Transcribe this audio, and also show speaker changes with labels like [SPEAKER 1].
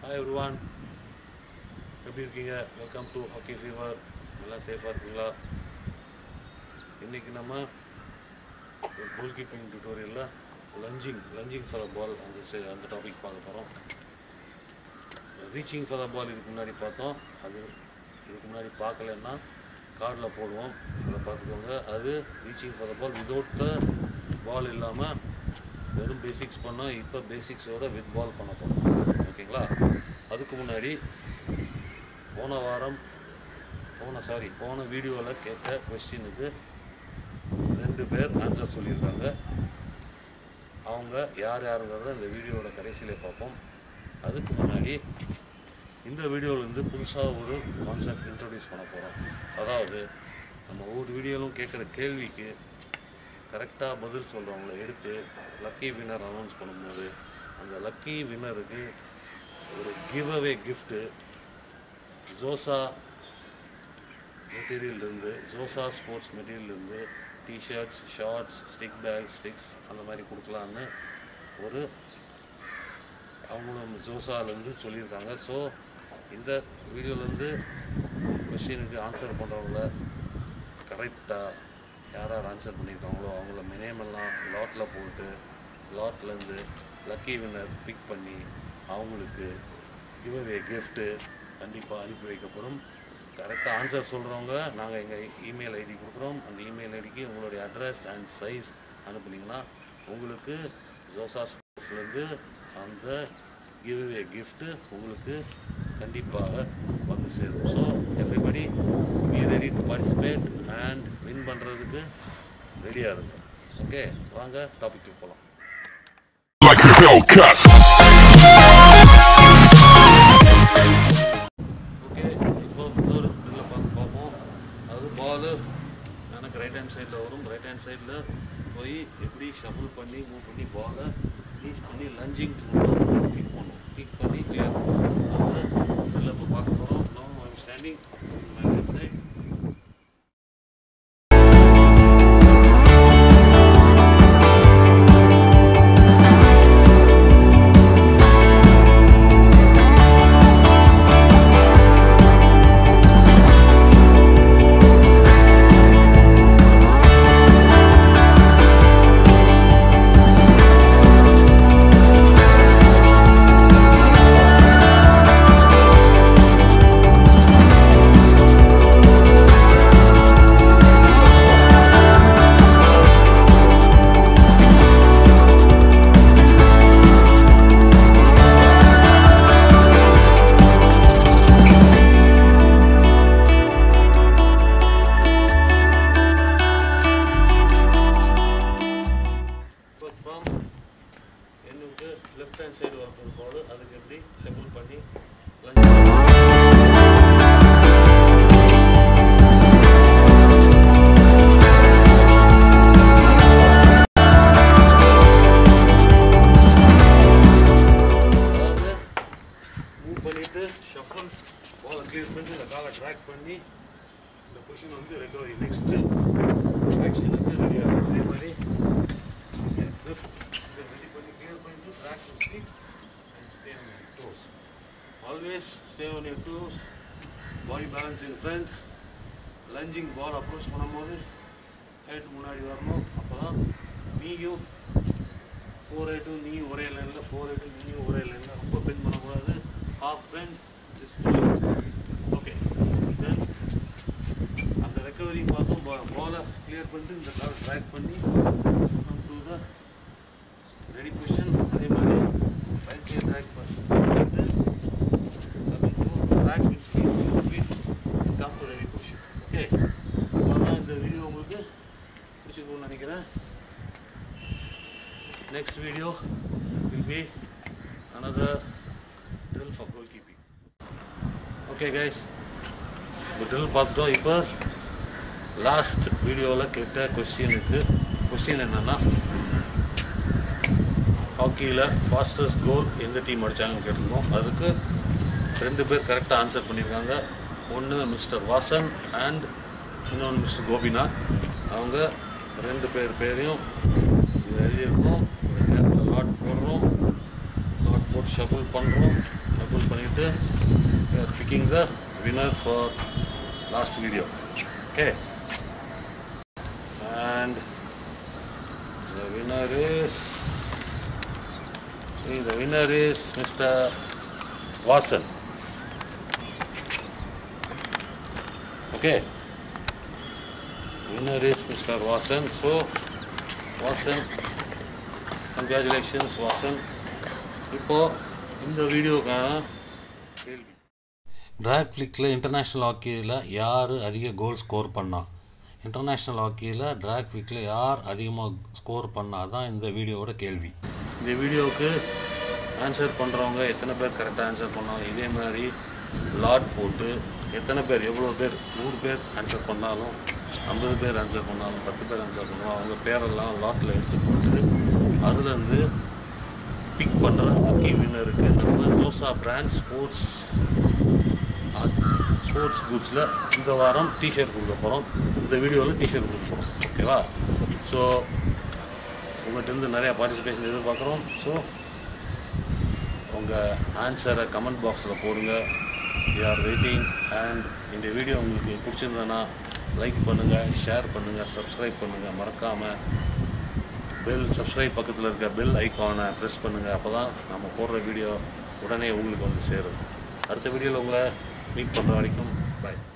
[SPEAKER 1] Hi everyone எப்படி இருக்கீங்க welcome to hockey fever எல்லாம் சேஃபாக இருக்கீங்களா இன்றைக்கி நம்ம ஒரு கோல் கீப்பிங் டியூட்டோரியலில் lunging lunging for the ball அந்த se- அந்த டாபிக் பார்க்க போகிறோம் ரீச்சிங் ஃபார் த பால் இதுக்கு முன்னாடி பார்த்தோம் அது இதுக்கு முன்னாடி பார்க்கலன்னா கார்டில் போடுவோம் அதை பார்த்துக்கோங்க அது reaching for the ball without the ball இல்லாமல் வெறும் பேசிக்ஸ் பண்ணோம் இப்போ பேசிக்ஸோட வித் பால் பண்ண போகிறோம் ஓகேங்களா அதுக்கு முன்னாடி போன வாரம் போன சாரி போன வீடியோவில் கேட்ட கொஸ்டினுக்கு ரெண்டு பேர் ஆன்சர் சொல்லியிருக்காங்க அவங்க யார் யாருங்கிறத இந்த வீடியோவோட கடைசியிலே பார்ப்போம் அதுக்கு முன்னாடி இந்த வீடியோவிலேருந்து புதுசாக ஒரு கான்செப்ட் இன்ட்ரடியூஸ் பண்ண போகிறோம் அதாவது நம்ம ஒவ்வொரு வீடியோலும் கேட்குற கேள்விக்கு கரெக்டாக பதில் சொல்கிறவங்கள எடுத்து லக்கி வின்னர் அனௌன்ஸ் பண்ணும்போது அந்த லக்கி வின்னருக்கு ஒரு கிவ் அவே கிஃப்ட்டு ஜோசா மெட்டீரியல்லேருந்து ஜோசா ஸ்போர்ட்ஸ் மெட்டீரியல்லேருந்து T shirts shorts stick bag sticks அந்த மாதிரி கொடுக்கலான்னு ஒரு அவங்களும் ஜோசாலேருந்து சொல்லியிருக்காங்க ஸோ இந்த வீடியோலேருந்து கொஷினுக்கு ஆன்சர் பண்ணுறவங்கள கரெக்டாக யார் யார் ஆன்சர் பண்ணியிருக்காங்களோ அவங்கள நேமெல்லாம் லாட்டில் போட்டு லாட்லேருந்து லக்கி வின்னர் பிக் பண்ணி அவங்களுக்கு கிவ்அவே கிஃப்ட்டு கண்டிப்பாக அனுப்பி வைக்கப்படும் கரெக்டாக ஆன்சர் சொல்கிறவங்க நாங்கள் எங்கள் இமெயில் ஐடி கொடுக்குறோம் அந்த இமெயில் ஐடிக்கு உங்களுடைய அட்ரஸ் அண்ட் சைஸ் அனுப்புனீங்கன்னா உங்களுக்கு ஜோசா ஸ்போர்ட்ஸ்லேருந்து அந்த கிவ்அவே கிஃப்ட்டு உங்களுக்கு கண்டிப்பாக வந்து சேரும் so everybody be ready to participate and win பண்ணுறதுக்கு ரெடியாக இருக்கும் ஓகே வாங்க டாபிக் போகலாம்
[SPEAKER 2] like a Hellcat.
[SPEAKER 1] ஓகே இப்போ இன்னொரு ட்ரில்லை பார்த்து பார்ப்போம் அது பால் எனக்கு ரைட் ஹேண்ட் சைடில் வரும் ரைட் ஹேண்ட் சைடில் போய் எப்படி ஷஃபிள் பண்ணி மூவ் பண்ணி பாலை ரீச் பண்ணி லஞ்சிங் கிக் பண்ணும் கிக் பண்ணி கிளியர் அந்த ட்ரில்லை இப்போ பார்க்க போகிறோம் no I'm standing my right side இப்போ ஃப்ரம் என்னுக்கு லெஃப்ட் ஹேண்ட் சைடு வரப்போகுது பால் அதுக்கு எப்படி ஷஃபிள் பண்ணி லஞ்ச் அதாவது மூவ் பண்ணிட்டு ஷஃபிள் பாலை கிளியர் பண்ணி இந்த காலை ட்ராக் பண்ணி இந்த பொசிஷன் வந்து ரெக்கவரி நெக்ஸ்ட்டு ஆக்ஷனுக்கு ரெடி ஆகும் அதே மாதிரி ரெடி பண்ணி கிளியர் பண்ணிட்டு ட்ராக் பண்ணி and stay on your toes. Always stay on your toes. Body balance in front. Lunging ball approach பண்ணும்போது ஹெட் முன்னாடி வரணும் அப்போ தான் நீயும் ஃபோர் எயிட்டும் நீயும் ஒரே லைனில் ஃபோர் எயிட்டும் நீயும் ஒரே லைனில் ரொம்ப பெண்ட் பண்ணக்கூடாது half bend just okay then அந்த ரெக்கவரி பார்த்தும் பாலை கிளியர் பண்ணிட்டு இந்த கால் ட்ராக் பண்ணி come to the ready position அதே மாதிரி ரைட் சைடு ட்ராக் பண்ணிட்டு track this feet come to ready position okay அவ்வளோதான் இந்த வீடியோ உங்களுக்கு பிடிச்சிருக்கும்னு நினைக்கிறேன் next video will be another drill for goalkeeping okay guys இப்போ drill பார்த்துட்டோம் இப்போ லாஸ்ட் வீடியோவில் கேட்ட கொஸ்டினுக்கு கொஸ்டின் என்னென்னா ஹாக்கியில் ஃபாஸ்டஸ்ட் கோல் எந்த டீம் அடித்தாங்கன்னு கேட்டிருந்தோம் அதுக்கு ரெண்டு பேர் கரெக்டாக ஆன்சர் பண்ணியிருக்காங்க ஒன்று மிஸ்டர் வாசன் அண்ட் இன்னொன்று மிஸ்டர் கோபிநாத் அவங்க ரெண்டு பேர் பேரையும் இது எழுதியிருக்கோம் லாட் போடுறோம் லாட் போட்டு ஷஃபிள் பண்ணுறோம் புல் பண்ணிவிட்டு picking the winner for last video okay and the winner is see, the winner is Mr. Vasan. Okay. Winner is Mr. Vasan. So, Vasan, congratulations Vasan. இப்போ இந்த வீடியோக்கான கேள்வி ட்ராக் ஃப்ளிக்கில் இன்டர்நேஷ்னல் ஹாக்கியில் யார் அதிக கோல் ஸ்கோர் பண்ணா international ஹாக்கியில் drag ஃப்ளிக்கில் யார் அதிகமாக ஸ்கோர் பண்ணா தான் இந்த வீடியோவோட கேள்வி இந்த வீடியோவுக்கு ஆன்சர் பண்ணுறவங்க எத்தனை பேர் கரெக்டாக ஆன்சர் பண்ணாங்க இதே மாதிரி லாட் போட்டு எத்தனை பேர் எவ்வளோ பேர் நூறு பேர் ஆன்சர் பண்ணாலும் ஐம்பது பேர் ஆன்சர் பண்ணாலும் பத்து பேர் ஆன்சர் பண்ணாலும் அவங்க பேரெல்லாம் லாட்டில் எடுத்து போட்டு அதுலேருந்து பிக் பண்ணுற லக்கி வின்னருக்கு ஜோசா பிராண்ட் ஸ்போர்ட்ஸ் ஸ்போர்ட்ஸ் குட்ஸில் இந்த வாரம் டிஷர்ட் கொடுக்க போகிறோம் இந்த வீடியோவில் டிஷர்ட் கொடுக்க போகிறோம் ஓகேவா ஸோ உங்கள்கிட்ட நிறையா பார்ட்டிசிபேஷன் எதிர்பார்க்குறோம் ஸோ உங்கள் ஆன்சரை கமெண்ட் பாக்ஸில் போடுங்க வி ஆர் வெயிட்டிங் அண்ட் இந்த வீடியோ உங்களுக்கு பிடிச்சிருந்ததுன்னா லைக் பண்ணுங்கள் ஷேர் பண்ணுங்கள் சப்ஸ்கிரைப் பண்ணுங்கள் மறக்காமல் பெல் சப்ஸ்கிரைப் பக்கத்தில் இருக்க பெல் ஐக்கானை ப்ரெஸ் பண்ணுங்கள் அப்போ தான் நம்ம போடுற வீடியோ உடனே உங்களுக்கு வந்து சேரும் அடுத்த வீடியோவில் உங்களை மீட் பண்ணுற வரைக்கும் பாய்